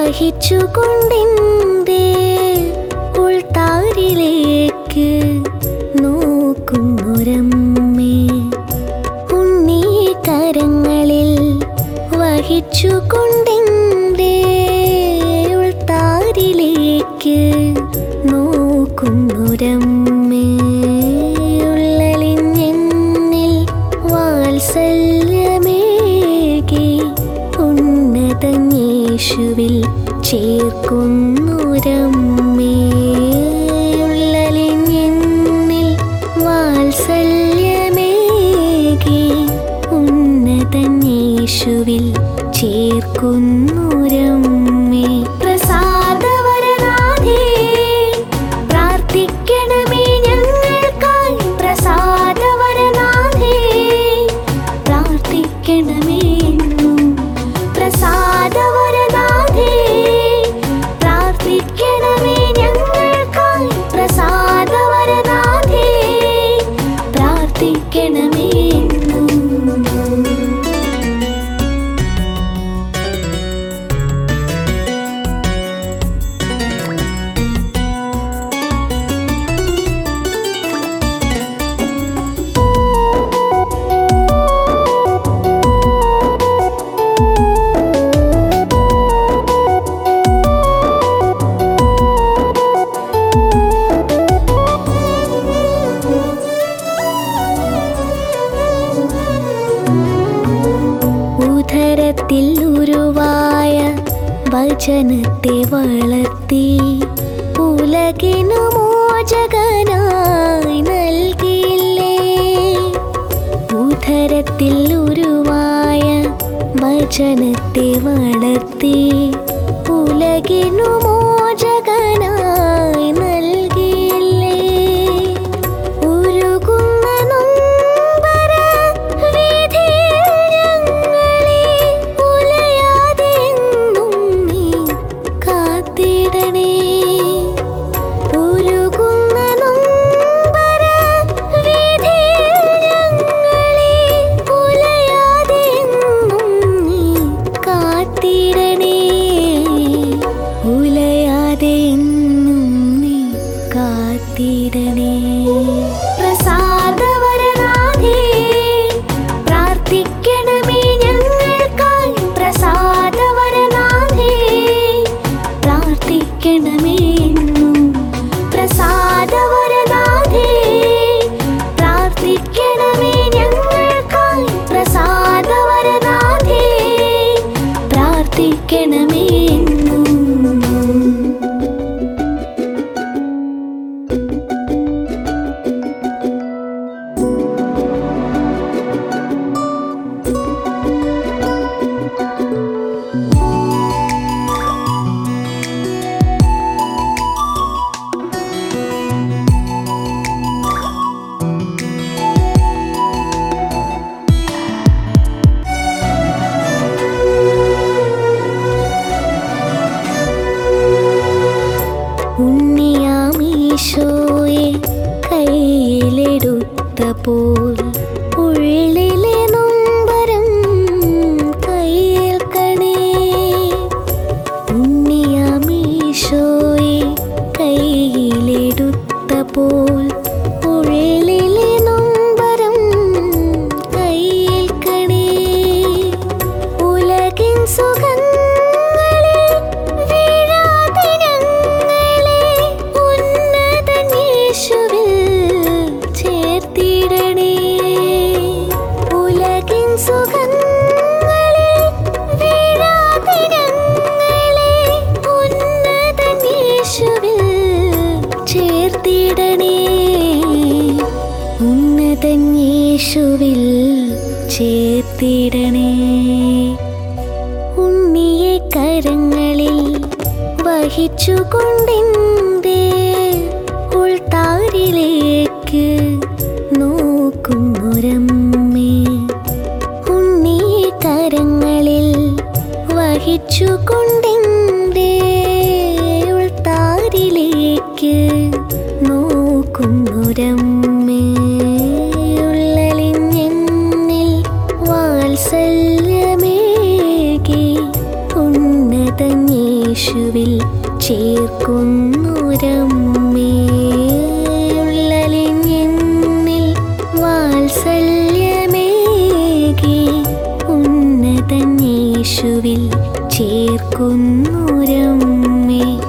വഹിച്ചുകൊണ്ടെൻ്റെ ഉൾത്താരിലേക്ക് നോക്കുന്നൊരമ്മേ ഉണ്ണി കരങ്ങളിൽ വഹിച്ചുകൊണ്ടെൻ്റെ ഉൾത്താരിലേക്ക് നോക്കുന്നൊരമ്മേ ഉള്ളലിഞ്ഞെന്നിൽ വാത്സല്യമേകി ഉന്നതഞ്ഞേശുവിൽ ചേർക്കുന്നൊരമ്മേ ഉള്ളലിഞ്ഞെന്നിൽ വാത്സല്യമേകി ഉന്നതഞ്ഞേശുവിൽ ചേർക്കുന്നൊരമ്മേ പ്രസാദവരനാഥേ പ്രാർത്ഥിക്കണമേ ഞങ്ങൾക്കായി പ്രസാദവരനാഥേ പ്രാർത്ഥിക്കണമേ എന്നും പ്രസാദവരനാഥേ പ്രാർത്ഥിക്കണമേ ഞങ്ങൾക്കായി പ്രസാദവരനാഥേ പ്രാർത്ഥിക്കണമേ എന്നും ഉദരത്തിൽ ഉരുവായ വചനത്തെ വളർത്തി ഉലകിനു മോചകനായി നൽകിയില്ലേ ഉദരത്തിൽ ഉരുവായ വചനത്തെ വളർത്തി ഉലകിനു മോചകനായി നൽകിയില്ലേ ഉരുകുന്ന നൊമ്പര വീഥിയിൽ ഞങ്ങളെ ഉലയാതെ എന്നും നീ കാത്തിടണേ ഉരുകുന്ന നൊമ്പര വീഥിയിൽ ഞങ്ങളെ ഉലയാതെ എന്നും നീ കാത്തിടണേ ഉലയാതെ എന്നും നീ കാത്തിടണേ പ്രസാദവരനാഥേ പ്രാർത്ഥിക്കണമേ ഞങ്ങൾക്കായി പ്രസാദവരനാഥേ പ്രാർത്ഥിക്കണമേ എന്നും പ്രസാദവരനാഥേ പ്രാർത്ഥിക്കണമേ ഞങ്ങൾക്കായി പ്രസാദവരനാഥേ പ്രാർത്ഥിക്കണമേ എന്നും ഉണ്ണിയാമീശോയെ കയ്യിലെടുത്തപ്പോൾ ഉള്ളിലെ നൊമ്പരം കയ്യേൽക്കണേ ഉണ്ണിയാമീശോയെ കയ്യിലെടുത്തപ്പോൾ ഉള്ളിലെ നൊമ്പരം കയ്യേൽക്കണേ ഉലകിൻ സുഖങ്ങളിൽ വീഴാതെ ഞങ്ങളെ ഉന്നതൻ യേശുവിൽ ചേർത്തിടണേ ഉലകിൻ സുഖങ്ങളിൽ വീഴാതെ ഞങ്ങളെ ഉന്നതൻ യേശുവിൽ ചേർത്തിടണേ ഉന്നതൻ യേശുവിൽ ചേർത്തിടണേ ഉണ്ണിയെ കരങ്ങളിൽ വഹിച്ചുകൊണ്ടെൻ്റെ ഉൾത്താരിലേക്ക് നോക്കുന്നൊരമ്മേ ഉണ്ണിയെ കരങ്ങളിൽ വഹിച്ചുകൊണ്ടെൻ്റെ ഉൾത്താരിലേക്ക് നോക്കുന്നൊരമ്മേ ഉള്ളലിഞ്ഞെന്നിൽ വാത്സല്യമേകി ഉന്നതഞ്ഞേ യേശുവിൽ ചേർക്കുന്നൊരമ്മേ ഉള്ളലിഞ്ഞെന്നിൽ വാത്സല്യമേകി ഉന്നതൻ യേശുവിൽ ചേർക്കുന്നൊരമ്മേ